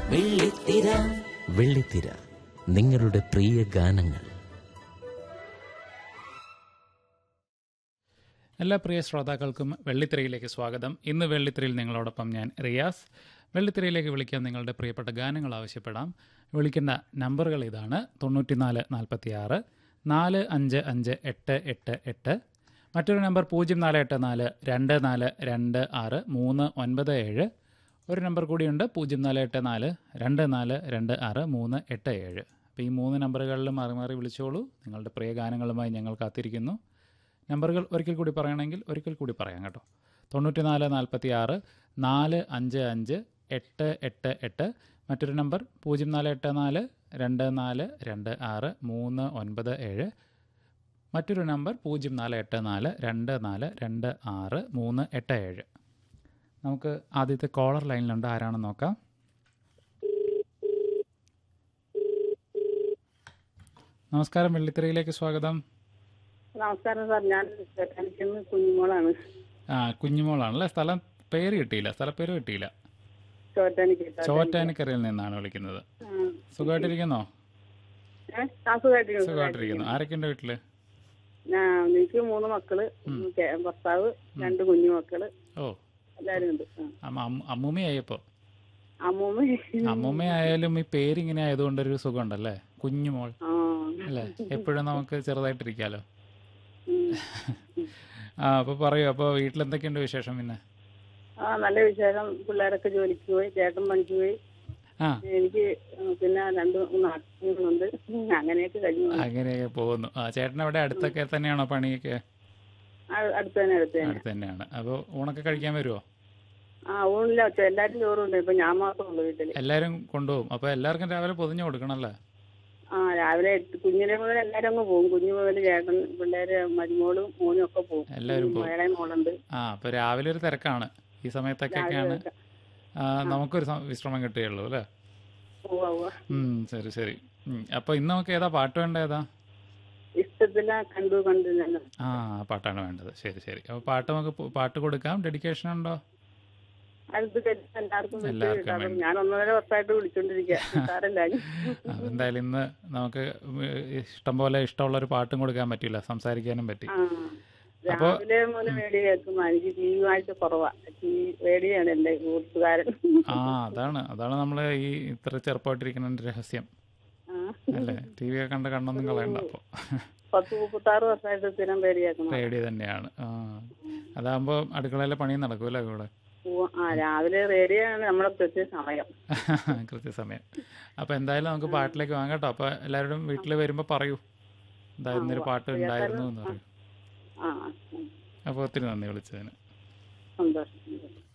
വെള്ളിത്തിര വെള്ളിത്തിര നിങ്ങളുടെ പ്രിയ ഗാനങ്ങൾ എല്ലാ പ്രിയ ശ്രോതാക്കൾക്കും വെള്ളിത്തിരയിലേക്ക് സ്വാഗതം ഇന്ന് വെള്ളിത്തിരയിൽ നിങ്ങളോടൊപ്പം ഞാൻ റിയാസ് വെള്ളിത്തിരയിലേക്ക് വിളിക്കാൻ നിങ്ങളുടെ പ്രിയപ്പെട്ട ഗാനങ്ങൾ ആവശ്യപ്പെടാം വിളിക്കേണ്ട നമ്പറുകൾ ഇതാണ് തൊണ്ണൂറ്റിനാല് നാൽപ്പത്തി ആറ് നാല് അഞ്ച് അഞ്ച് എട്ട് എട്ട് എട്ട് മറ്റൊരു നമ്പർ പൂജ്യം നാല് എട്ട് നാല് രണ്ട് നാല് രണ്ട് ആറ് മൂന്ന് ഒൻപത് ഏഴ് ഒരു നമ്പർ കൂടിയുണ്ട് പൂജ്യം നാല് എട്ട് നാല് രണ്ട് നാല് രണ്ട് ആറ് മൂന്ന് എട്ട് ഏഴ് അപ്പോൾ ഈ മൂന്ന് നമ്പറുകളിൽ മാറി മാറി വിളിച്ചോളൂ നിങ്ങളുടെ പ്രിയ ഗാനങ്ങളുമായി ഞങ്ങൾ കാത്തിരിക്കുന്നു നമ്പറുകൾ ഒരിക്കൽ കൂടി പറയണമെങ്കിൽ ഒരിക്കൽ കൂടി പറയാം കേട്ടോ തൊണ്ണൂറ്റി നാല് നാൽപ്പത്തി ആറ് നാല് അഞ്ച് അഞ്ച് എട്ട് എട്ട് എട്ട് മറ്റൊരു നമ്പർ പൂജ്യം നാല് എട്ട് നാല് രണ്ട് നാല് രണ്ട് ആറ് മൂന്ന് ഒൻപത് ഏഴ് മറ്റൊരു നമ്പർ പൂജ്യം നാല് എട്ട് നാല് രണ്ട് നാല് രണ്ട് ആറ് മൂന്ന് എട്ട് ഏഴ് നമുക്ക് ആദ്യത്തെ കോളർ ലൈനിലുണ്ട് ആരാണെന്ന് നോക്കാം നമസ്കാരം വെള്ളിത്തിരയിലേക്ക് സ്വാഗതം നമസ്കാരം സാർ ഞാൻ എനിക്കിന്ന് കുഞ്ഞുമോളാണ് ആ കുഞ്ഞുമോളാണല്ലേ സ്ഥലം പേര് കിട്ടിയില്ല സ്ഥലപ്പേര് കിട്ടിയില്ല ചോറ്റാനിക്ക് ചോറ്റാനിക്കരയിൽ നിന്നാണ് വിളിക്കുന്നത് സുഖമായിട്ടിരിക്കുന്നോ സുഖമായിട്ടിരിക്കുന്നു സുഖമായിട്ടിരിക്കുന്നു ആരൊക്കെയുണ്ട് വീട്ടില് ഞാൻ എനിക്ക് മൂന്ന് മക്കള് കെ- ഭർത്താവ് രണ്ട് കുഞ്ഞു മക്കള് ഓ എല്ലാരും ഉണ്ട് ആ. അമ്മ അമ്മ- അമ്മൂമ്മയായപ്പോ അമ്മൂമ്മ അമ്മൂമ്മയായാലും ഈ പേരിങ്ങനെ ആയതുകൊണ്ടൊരു സുഖമുണ്ടല്ലേ കുഞ്ഞുമോൾ ആ അല്ലേ എപ്പോഴും നമുക്ക് ചെറുതായിട്ടിരിക്കാലോ ഉം. ആ അപ്പൊ പറയൂ അപ്പൊ വീട്ടിലെന്തൊക്കെയുണ്ട് വിശേഷം പിന്നെ ആ നല്ല വിശേഷം പിള്ളേരൊക്കെ ജോലിക്ക് പോയി ചേട്ടൻ പണിക്ക് പോയി ആ എനിക്ക് പിന്നെ രണ്ട് മൂന്ന് ആത്മീയങ്ങളുണ്ട് അങ്ങനെയൊക്കെ കഴിഞ്ഞു പോകുന്നു. അങ്ങനെയൊക്കെ പോകുന്നു ആ ചേട്ടൻ അവിടെ അടുത്തൊക്കെ തന്നെയാണോ പണിയൊക്കെ ആ, അടുത്ത് തന്നെ അടുത്ത് തന്നെ അടുത്ത് തന്നെയാണ് അപ്പോൾ ഊണൊക്കെ കഴിക്കാൻ വരുമോ ആ ഊണില്ല എല്ലാരും ചോറുണ്ട് ഇപ്പൊ ഞാൻ മാത്രമേ ഉള്ളൂ വീട്ടില് എല്ലാവരും കൊണ്ടുപോകും അപ്പൊ എല്ലാവർക്കും രാവിലെ പൊതിഞ്ഞു കൊടുക്കണല്ലേ ആ രാവിലെ എട്ട് കുഞ്ഞിലെ മുതൽ എല്ലാരും അങ്ങ് പോകും കുഞ്ഞു മുതൽ ചേട്ടൻ പിള്ളേര് മരുമോളും മോനും ഒക്കെ പോകും എല്ലാവരും പോകും മകളെ മോളുണ്ട് ആ അപ്പൊ രാവിലെ ഒരു തിരക്കാണ് ഈ സമയത്തൊക്കെയൊക്കെയാണ് ആ, നമുക്കൊരു സം- വിശ്രമം കിട്ടുകയുള്ളൂ അല്ലേ ഉവ്വ ഉവ്വ. ഉം ശരി ശരി ഉം, അപ്പൊ ഇന്ന് നമുക്ക് ഏതാ പാട്ട് വേണ്ട ഏതാ ഇഷ്ടത്തില കണ്ടു കണ്ടില്ല ആ ആ പാട്ടാണ് വേണ്ടത് ശരി ശരി അപ്പൊ പാട്ട് നമുക്ക് പോ- പാട്ട് കൊടുക്കാം ഡെഡിക്കേഷൻ ഉണ്ടോ അടുത്ത് കഴിഞ്ഞ് എല്ലാവർക്കും വിളിച്ച് എല്ലാവർക്കും കിട്ടാറുണ്ട്. വേണ്ടി. ഞാൻ ഒന്നര വർഷമായിട്ട് വിളിച്ചോണ്ടിരിക്കുക കിട്ടാറില്ല ആ, എന്തായാലും ഇന്ന് നമുക്ക് ഇഷ്ടം പോലെ ഇഷ്ടമുള്ള ഒരു പാട്ടും കൊടുക്കാൻ പറ്റില്ല സംസാരിക്കാനും പറ്റി ആ രാവിലെ മുതൽ റേഡിയോ കേൾക്കും എനിക്ക് ടി വി വായിച്ച കുറവാ ടി റേഡിയോ ആണ് എന്റെ കൂട്ടുകാരൻ ആ അതാണ് അതാണ് നമ്മൾ ഈ ഇത്ര ചെറുപ്പമായിട്ടിരിക്കുന്നതിന്റെ രഹസ്യം ആ. അല്ലേ ടി വി ഒക്കെ കണ്ട കണ്ണൊന്നും കളയണ്ട അപ്പോൾ പത്ത് മുപ്പത്താറ് വർഷമായിട്ട് സ്ഥിരം റേഡിയോ കേൾക്കണം റേഡിയോ തന്നെയാണ് ആ അതാകുമ്പോ അടുക്കളയിലെ പണിയും നടക്കൂല്ലേ കൂടെ ഉവ്വ. ആ രാവിലെ റേഡിയോ ആണ് നമ്മളെ പ്രത്യേക സമയം കൃത്യസമയം അപ്പൊ എന്തായാലും നമുക്ക് പാട്ടിലേക്ക് വാങ്ങാം കേട്ടോ അപ്പൊ എല്ലാവരും വീട്ടിൽ വരുമ്പോ പറയൂ എന്താ ഇന്നൊരു പാട്ട് ഉണ്ടായിരുന്നു എന്ന് പറയൂ ആ അപ്പൊ ഒത്തിരി നന്ദി വിളിച്ചതിന് സന്തോഷം